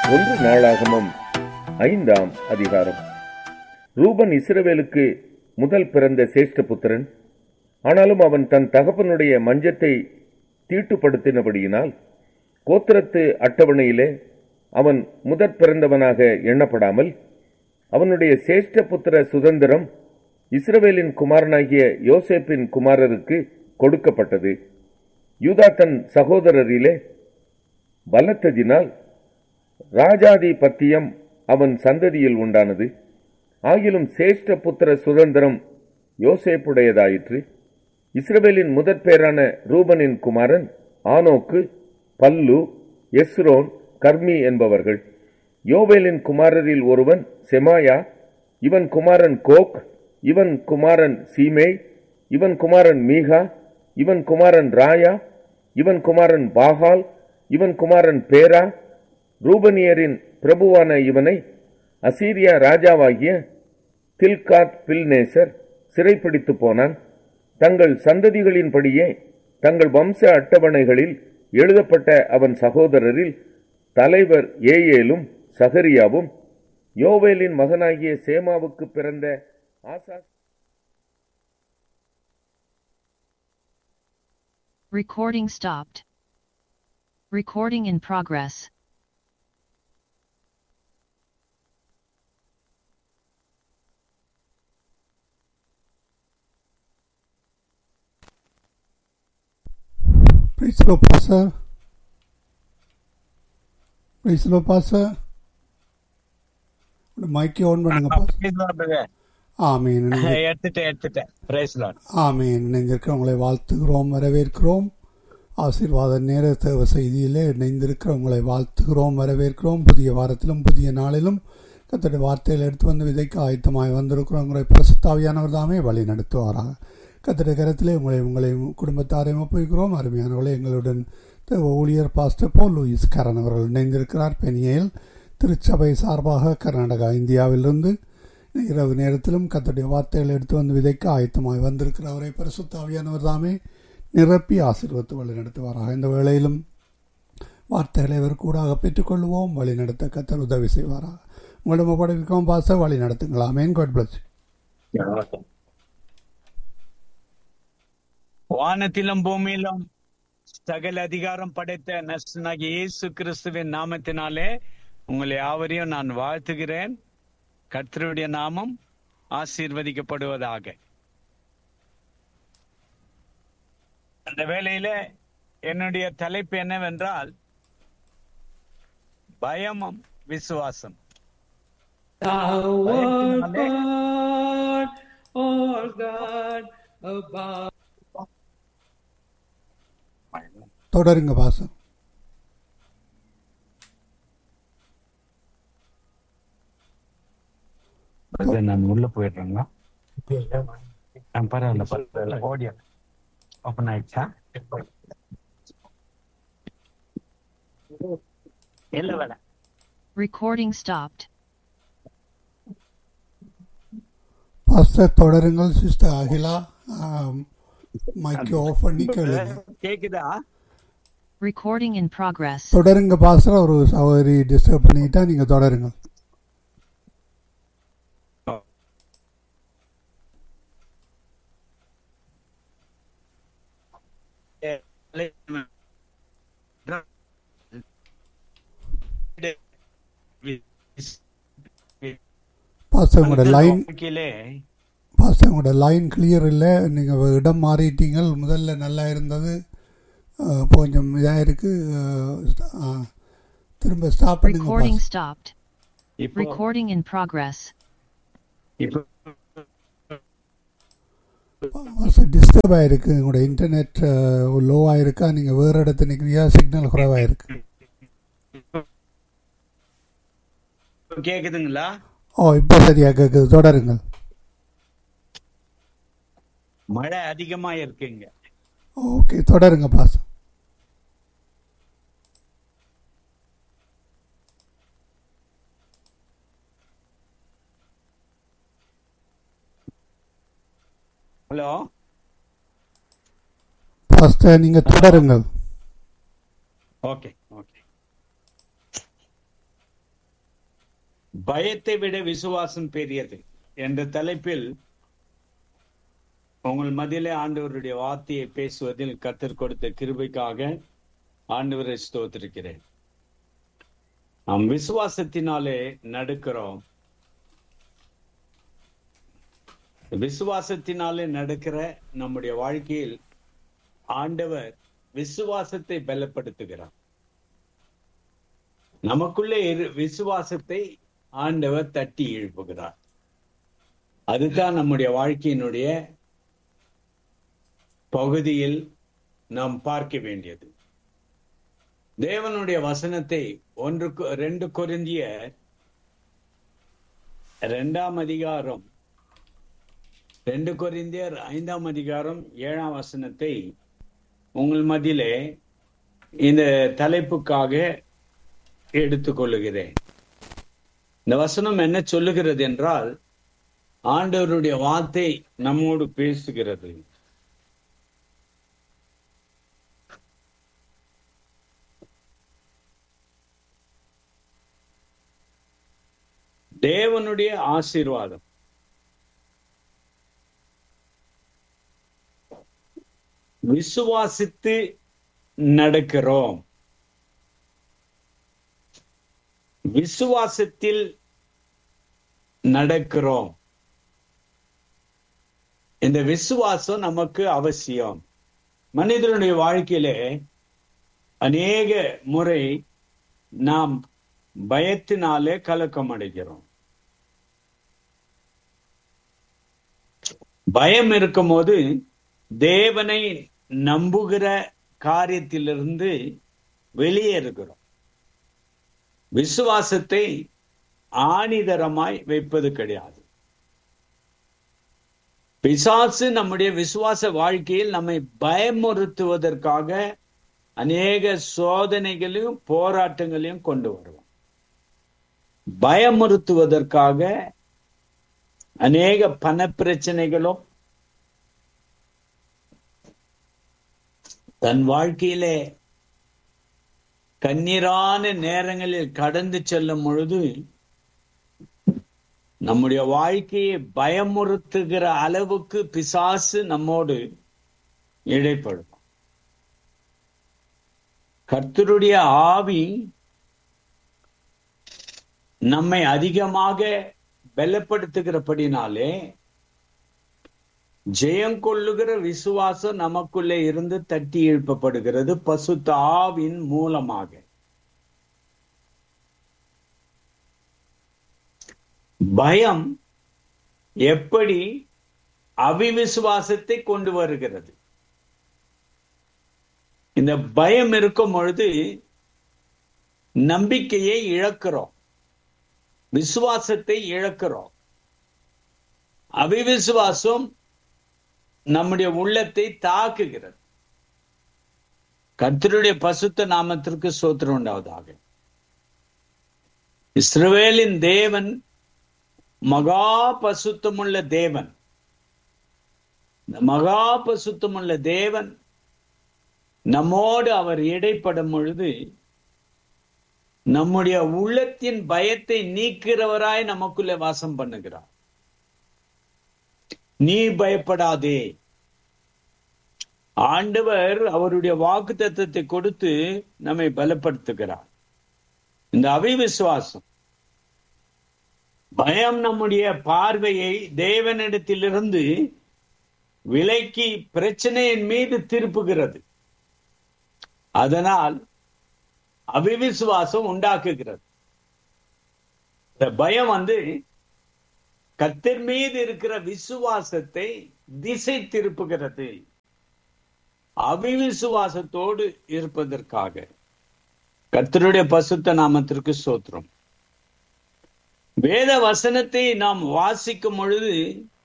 ஒன்று நாளாகமம் ஐந்தாம் அதிகாரம் ரூபன் இஸ்ரவேலுக்கு முதல் பிறந்த சேஷ்ட புத்திரன் ஆனாலும் அவன் தன் தகப்பனுடைய மஞ்சத்தை தீட்டுப்படுத்தினபடியினால் கோத்திரத்து அட்டவணையிலே அவன் முதற் பிறந்தவனாக எண்ணப்படாமல் அவனுடைய சேஷ்ட புத்திர சுதந்திரம் இஸ்ரவேலின் குமாரனாகிய யோசேப்பின் குமாரருக்கு கொடுக்கப்பட்டது யூதா தன் சகோதரரிலே பலத்ததினால் ராஜாதி பத்தியம் அவன் சந்ததியில் உண்டானது ஆகிலும் சேஷ்ட புத்திர சுதந்திரம் யோசேப்புடையதாயிற்று இஸ்ரவேலின் முதற் பேரான ரூபனின் குமாரன் ஆனோக்கு பல்லு எஸ்ரோன் கர்மி என்பவர்கள் யோவேலின் குமாரரில் ஒருவன் செமாயா இவன் குமாரன் கோக் இவன் குமாரன் சீமே இவன் குமாரன் மீகா இவன் குமாரன் ராயா இவன் குமாரன் பாகால் இவன் குமாரன் பேரா ரூபனியரின் பிரபுவான இவனை அசீரியா ராஜாவாகிய தில்காத் பில்நேசர் சிறைப்பிடித்து போனான் தங்கள் சந்ததிகளின்படியே தங்கள் வம்ச அட்டவணைகளில் எழுதப்பட்ட அவன் சகோதரரில் தலைவர் ஏயேலும் சகரியாவும் யோவேலின் மகனாகிய சேமாவுக்கு பிறந்த Asa Recording stopped. Recording in progress. Praise the Lord, Pastor. Praise the Lord, Pastor. மைக்கை ஆன் பண்ணுங்க பாஸ்டர். ஆமீன் இணைந்து- எடுத்துட்டேன் எடுத்துட்டேன் பிரைஸ் லார்ட் ஆமீன் இணைந்திருக்கிறவங்களை வாழ்த்துகிறோம் வரவேற்கிறோம் ஆசீர்வாத நேர தேவ செய்தியிலே இணைந்திருக்கிறவங்களை வாழ்த்துகிறோம் வரவேற்கிறோம் புதிய வாரத்திலும் புதிய நாளிலும் கத்தோட வார்த்தையில் எடுத்து வந்து விதைக்க ஆயத்தமாய் வந்திருக்கிறவங்களை பிரசுத்தாவியானவர் தாமே வழி நடத்துவாராக கத்தோட கரத்திலே உங்களை உங்களை குடும்பத்தாரையும் ஒப்புவிக்கிறோம் அருமையானவர்களே எங்களுடன் தேவ ஊழியர் பாஸ்டர் போல் லூயிஸ் கரன் அவர்கள் இணைந்திருக்கிறார் பெனியேல் திருச்சபை சார்பாக கர்நாடகா இந்தியாவிலிருந்து இரவு நேரத்திலும் கத்தோடைய வார்த்தைகளை எடுத்து வந்து விதைக்க ஆயத்தமாய் வந்திருக்கிற அவரை பரிசுத்தாவியானவர் தாமே நிரப்பி ஆசீர்வத்து வழி நடத்துவாராக இந்த வேளையிலும் வார்த்தைகளை இவர் கூடாக பெற்றுக்கொள்வோம் வழி நடத்த கத்தர் உதவி செய்வாராக உங்களிடம் ஒப்படைக்கிறோம் பாச வழி நடத்துங்களா மேன் காட் பிளஸ் வானத்திலும் பூமியிலும் சகல அதிகாரம் படைத்த நஸ்னாகிய இயேசு கிறிஸ்துவின் நாமத்தினாலே உங்களை யாவரையும் நான் வாழ்த்துகிறேன் கர்த்தருடைய நாமம் ஆசீர்வதிக்கப்படுவதாக அந்த வேளையில என்னுடைய தலைப்பு என்னவென்றால் பயமும் விசுவாசம் Thou art பயத்தினாலே God, all God above. தொடருங்க பாசம் அது நான் உள்ள போயிடுறேங்களா ஆ, பரவாயில்ல பரவாயில்ல ஓடியா ஓப்பன் ஆயிடுச்சா இல்ல வேலை Recording stopped. பாஸ்டர் தொடருங்கள் சிஸ்டர் அகிலா மைக்கை ஆஃப் பண்ணி கேளுங்க கேக்குதா Recording in progress. தொடருங்க பாஸ்டர் ஒரு சகோதரி டிஸ்டர்ப் பண்ணிட்டா நீங்க தொடருங்க பாஸ்டர் உங்களோட லைன் வாழ்க்கையிலே பாஸ்டர் உங்களோட லைன் கிளியர் இல்லை நீங்கள் இடம் மாறிட்டீங்க முதல்ல நல்லா இருந்தது அஹ், இப்போ கொஞ்சம் இதாக இருக்கு அஹ், அஹ், திரும்ப ஸ்டாப் பண்ணுங்க Recording பாஸ்டர். stopped. இப்போ Recording in progress. இப்போ பாஸ்டர் டிஸ்டர்ப் ஆயிருக்கு உங்களோட இன்டர்நெட் லோவாக இருக்கா நீங்கள் வேறு இடத்துல நிற்கிறீங்க சிக்னல் குறைவாக இருக்கு கேக்குதுங்களா ஓ இப்போ சரியா கேட்குது தொடருங்கள் மழை அதிகமா இருக்குங்க ஓகே தொடருங்க பாஸ்டர் ஹலோ பாஸ்டர் நீங்கள் தொடருங்கள் ஓகே ஓகே பயத்தை விட விசுவாசம் பெரியது என்ற தலைப்பில் உங்கள் மதியிலே ஆண்டவருடைய வார்த்தையை பேசுவதில் கத்தர் கொடுத்த கிருபைக்காக ஆண்டவரை ஸ்தோத்திருக்கிறேன் நாம் விசுவாசத்தினாலே நடக்கிறோம் விசுவாசத்தினாலே நடக்கிற நம்முடைய வாழ்க்கையில் ஆண்டவர் விசுவாசத்தை பலப்படுத்துகிறார் நமக்குள்ளே இரு விசுவாசத்தை ஆண்டவர் தட்டி எழுப்புகிறார் அதுதான் நம்முடைய வாழ்க்கையினுடைய பகுதியில் நாம் பார்க்க வேண்டியது தேவனுடைய வசனத்தை ஒன்று கொ- ரெண்டு கொரிந்திய இரண்டாம் அதிகாரம் ரெண்டு கொரிந்தியர் ஐந்தாம் அதிகாரம் ஏழாம் வசனத்தை உங்கள் மத்தியிலே இந்த தலைப்புக்காக எடுத்துக்கொள்ளுகிறேன் இந்த வசனம் என்ன சொல்லுகிறது என்றால் ஆண்டவருடைய வார்த்தை நம்மோடு பேசுகிறது தேவனுடைய ஆசீர்வாதம் விசுவாசித்து நடக்கிறோம் விசுவாசத்தில் நடக்கிறோம் இந்த விசுவாசம் நமக்கு அவசியம் மனிதனுடைய வாழ்க்கையிலே அநேக முறை நாம் பயத்தினாலே கலக்கம் அடைகிறோம் பயம் இருக்கும்போது தேவனை நம்புகிற காரியத்திலிருந்து வெளியேறுகிறோம் விசுவாசத்தை ஆணிதரமாய் வைப்பது கிடையாது பிசாசு நம்முடைய விசுவாச வாழ்க்கையில் நம்மை பயமுறுத்துவதற்காக அநேக சோதனைகளையும் போராட்டங்களையும் கொண்டு வருவான் பயமுறுத்துவதற்காக அநேக பண பிரச்சனைகளும் தன் வாழ்க்கையிலே கண்ணீரான நேரங்களில் கடந்து செல்லும் பொழுது நம்முடைய வாழ்க்கையை பயமுறுத்துகிற அளவுக்கு பிசாசு நம்மோடு இடைப்படும் கர்த்தருடைய ஆவி நம்மை அதிகமாக பலப்படுத்துகிறபடினாலே ஜெயம் கொள்ளுகிற விசுவாசம் நமக்குள்ளே இருந்து தட்டி எழுப்பப்படுகிறது பசுத்த ஆவின் மூலமாக பயம் எப்படி அவிவிசுவாசத்தை கொண்டு வருகிறது இந்த பயம் இருக்கும் பொழுது நம்பிக்கையை இழக்கிறோம் விசுவாசத்தை இழக்கிறோம் அவிவிசுவாசம் நம்முடைய உள்ளத்தை தாக்குகிறது கர்த்தருடைய பசுத்த நாமத்திற்கு சோத்திரம் உண்டாவதாக இஸ்ரவேலின் தேவன் மகா பசுத்தமுள்ள தேவன் இந்த மகா பசுத்தமுள்ள தேவன் நம்மோடு அவர் இடைப்படும் பொழுது நம்முடைய உள்ளத்தின் பயத்தை நீக்கிறவராய் நமக்குள்ளே வாசம் பண்ணுகிறார் நீ பயப்படாதே ஆண்டவர் அவருடைய வாக்கு தத்துவத்தை கொடுத்து நம்மை பலப்படுத்துகிறார் இந்த அவிவிசுவாசம் பயம் நம்முடைய பார்வையை தேவனிடத்திலிருந்து விலக்கி பிரச்சனையின் மீது திருப்புகிறது அதனால் அவிவிசுவாசம் உண்டாக்குகிறது இந்த பயம் வந்து கத்தர் மீது இருக்கிற விசுவாசத்தை திசை திருப்புகிறது அவிவிசுவாசத்தோடு இருப்பதற்காக கர்த்தருடைய பசுத்த நாமத்திற்கு சோத்திரம் வேத வசனத்தை நாம் வாசிக்கும் பொழுது